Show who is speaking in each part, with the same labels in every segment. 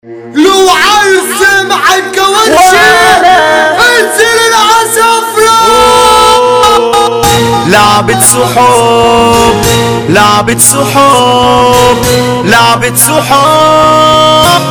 Speaker 1: لو عايز سمع الكاوتش انزل العصفرة
Speaker 2: لعبة صحاب لعبة صحاب لعبة صحاب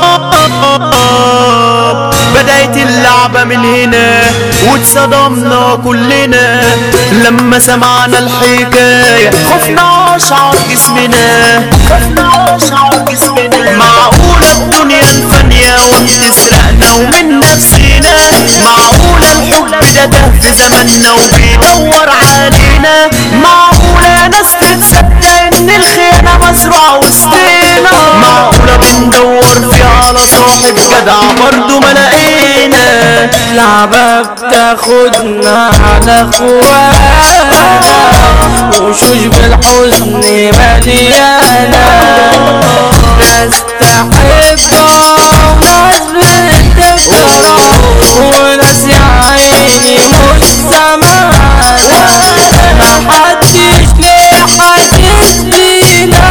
Speaker 2: بدأت اللعبة من هنا واتصدمنا كلنا لما سمعنا الحكاية خفنا أشعر جسمنا خفنا أشعر جسمنا معقولة الدنيا الفانية وبتسرقنا ومن نفسنا معقولة الحب ده ده في زماننا وبيدور علينا معقولة يا ناس تتصدق ان الخيانة مزروعة وسطينا معقولة بندور فيها على صاحب جدع برضه ما لقينا
Speaker 3: لعبة بتاخدنا على اخوانا وشوش بالحزن مليانة ناس تحبها وناس بتكره وناس يا عيني مش سامعانا محدش ليه حاسس بينا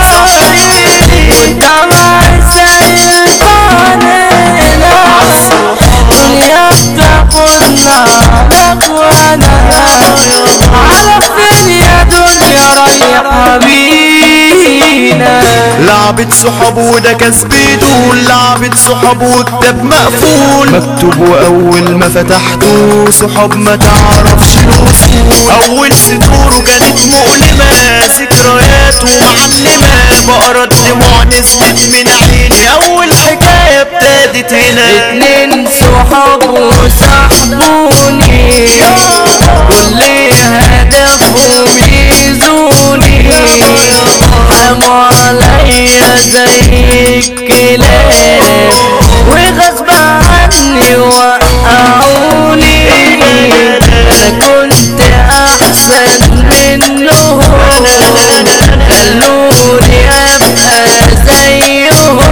Speaker 3: والدمع سايل قانينا الدنيا بتاخدنا على اخوانا على فين يا دنيا رايحة بينا
Speaker 2: لعبة صحاب وده كسب دول لعبة صحاب وكتاب مقفول مكتوب واول ما فتحته صحاب ما تعرفش الاصول اول سطوره كانت مؤلمة ذكريات ومعلمة بقرا الدموع نزلت من عيني اول حكاية ابتدت هنا
Speaker 3: اتنين صحاب وصاحبوني كل هدفهم يزوني حموا عليا زي الكلاب وغصب عني وقعوني انا كنت احسن منهم خلوني ابقى زيهم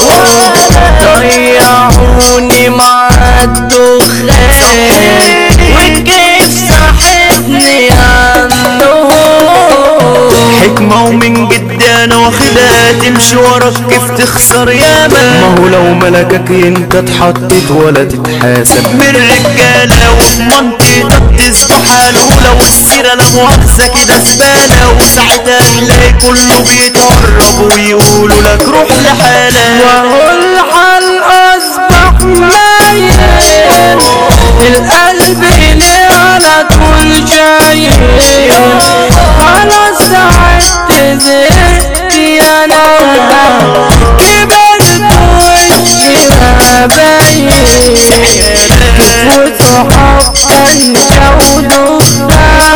Speaker 3: ضيعوني مع الدخان وكيف صاحبني عنهم
Speaker 2: حكمة ومن جد انا واخدها تمشي وراك كيف تخسر ياما ما هو لو ملكك انت اتحطيت ولا تتحاسب من رجالة وفي منطقتك تصبح حاله لو السيرة لا مؤاخذة كده زبالة وساعتها تلاقي كله بيتقرب ويقولوا لك روح لحالك
Speaker 3: وهو الحال اصبح ميت القلب ليه على طول شايل خلاص ساعدت زهقت يا انا كبرت وشي ما باين وصحاب انت ودخنا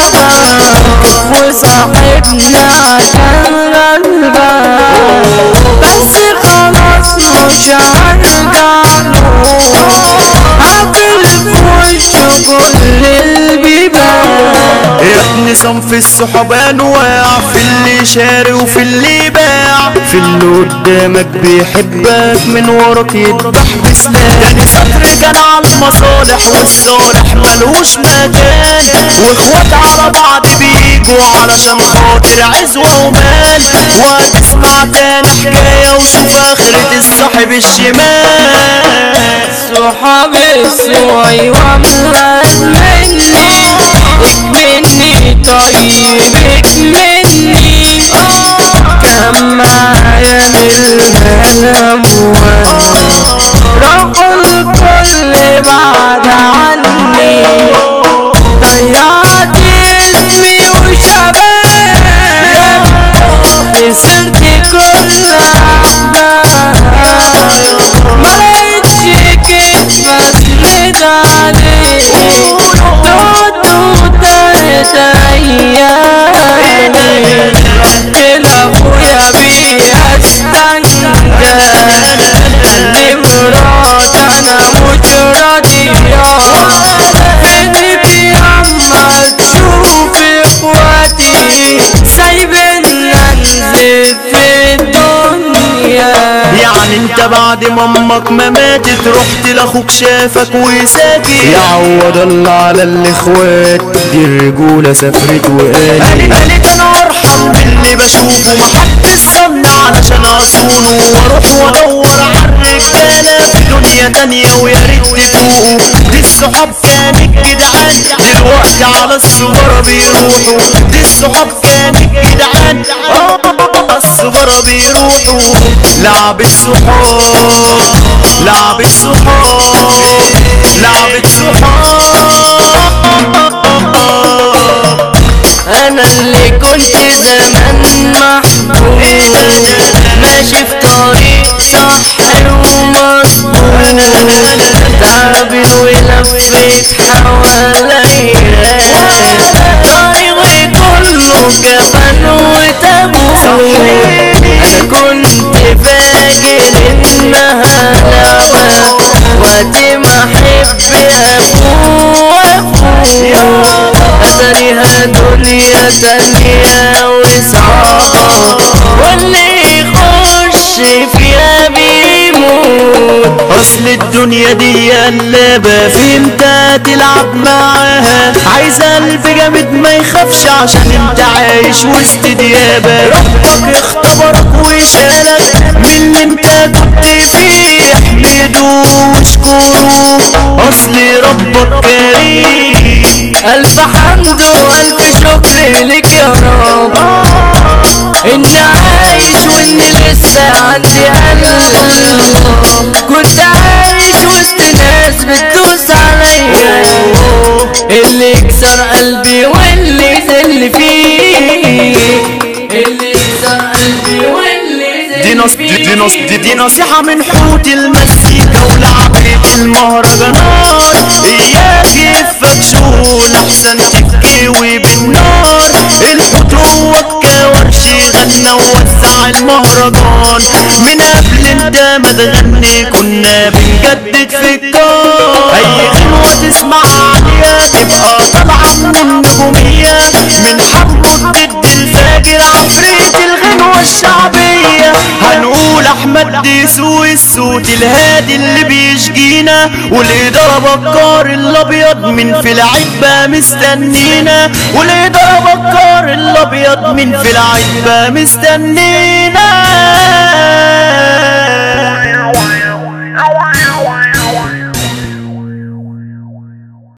Speaker 3: وصاحبنا كان غلبان بس خلاص مش هرجع له هقفل في وشه كل البيبان
Speaker 2: يا ابني صنف الصحاب انواع في اللي شاري وفي اللي باع في اللي قدامك بيحبك من وراك يذبح بسلاح تاني سطر كان على المصالح والصالح ملوش مكان واخوات على بعض بيجوا علشان خاطر عزوة ومال وهتسمع تاني حكاية وشوف اخرة الصاحب الشمال
Speaker 3: صحاب السوي واملك مني مني طيبك مني كم معايا من الأموال راحوا الكل بعد عني ضيعت اسمي وشباب خسرت كل أحباب ما لقيتش كيف اسند عليه دوت وتلت ايام الابويا بيها استنجى اللي مرات انا مش راضية بنتي اما تشوف اخواتي سايبنا ننزل في الدنيا
Speaker 2: يعني انت بعد ما امك ما ماتت رحت لاخوك شافك وساكت يعوض الله على الاخوات دي الرجولة سافرت وقالت قالت انا ارحم باللي بشوفه محدش سمني علشان اصونه واروح وادور على الرجالة دنيا تانية ويا ريت تفوقوا دي الصحاب كانت جدعان دلوقتي على الصغار بيروحوا دي الصحاب كانت جدعان آه، الصغار بيروحوا لعب الصحاب لعب الصحاب لعب الصحاب
Speaker 3: انا اللي كنت زمان محبوب ماشي في طريق صح ومظبوط تعبت ولفيت حواليا طريقي كله جبل وتابوت انا كنت فاكر انها لعبة وقت ما احب افوق افوق اتاريها دنيا تانية وصعبة واللي يخش فيها بيموت
Speaker 2: اصل الدنيا دي قلبة فهمت تلعب معاها عايزة قلب جامد ما يخافش عشان انت عايش وسط ديابة ربك اختبرك وشالك من اللي انت كنت فيه احمده واشكره اصل ربك كريم
Speaker 3: ألف حمد وألف شكر لك يا رب إني عايش وإني لسه عندي قلب كنت عايش وسط ناس بتدوس عليا اللي يكسر قلبي واللي يذل فيه اللي يكسر قلبي واللي
Speaker 2: دي
Speaker 3: يذل
Speaker 2: نص دي, دي,
Speaker 3: فيه
Speaker 2: نص دي, دي نصيحة من حوت المزيكا ولعبة المهرجانات إياك يفك شغل أحسن تتكوي بالنار الحوت هو الكورش غنى ووزع المهرجان من قبل انت ما تغني كنا بنجدد في الكار أي غنوة تسمع عليها تبقى طالعة من النجومية من حمو ضد الفاجر عفريت الغنوة الشعبية هنقول احمد ديسو الصوت الهادي اللي بيشجينا والاداره بكار الابيض من في العتبه مستنينا والاداره بكار الابيض من في العتبه مستنينا